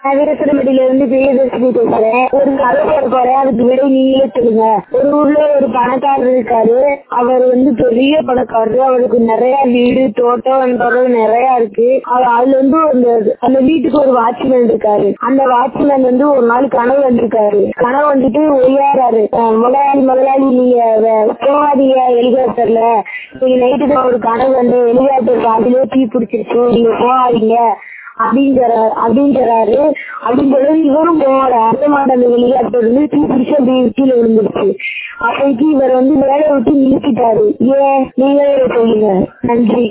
நான் வீரசிறமடியில இருந்து பிரியதர்ஷினி பேசுறேன் ஒரு கதை போட போறேன் அதுக்கு விட நீங்களே சொல்லுங்க ஒரு ஊர்ல ஒரு பணக்காரர் இருக்காரு அவர் வந்து பெரிய பணக்காரரு அவருக்கு நிறைய வீடு தோட்டம் பறவை நிறைய இருக்கு அவர் அதுல வந்து அந்த அந்த வீட்டுக்கு ஒரு வாட்ச்மேன் இருக்காரு அந்த வாட்ச்மேன் வந்து ஒரு நாள் கனவு வந்திருக்காரு கனவு வந்துட்டு ஒய்யாறாரு அஹ் முதலாளி முதலாளி நீங்க வே- போகாதீங்க ஹெலிகாப்டர்ல நீங்க நைட்டு தான் ஒரு கனவு வந்து ஹெலிகாப்டர் பாதிலே தீ பிடிச்சிருச்சு நீங்க போகாதீங்க அப்படிங்கிற அப்படிங்கிறாரு அப்படிங்கிறது இவரும் போற அந்த மாதிரி அந்த ஹெலிகாப்டர் வந்து தீ பிடிச்சு அப்படியே கீழே விழுந்துருச்சு அப்போதைக்கு இவர் வந்து வேலையை விட்டு நிறுத்திட்டாரு ஏன் நீங்களே சொல்லுங்க நன்றி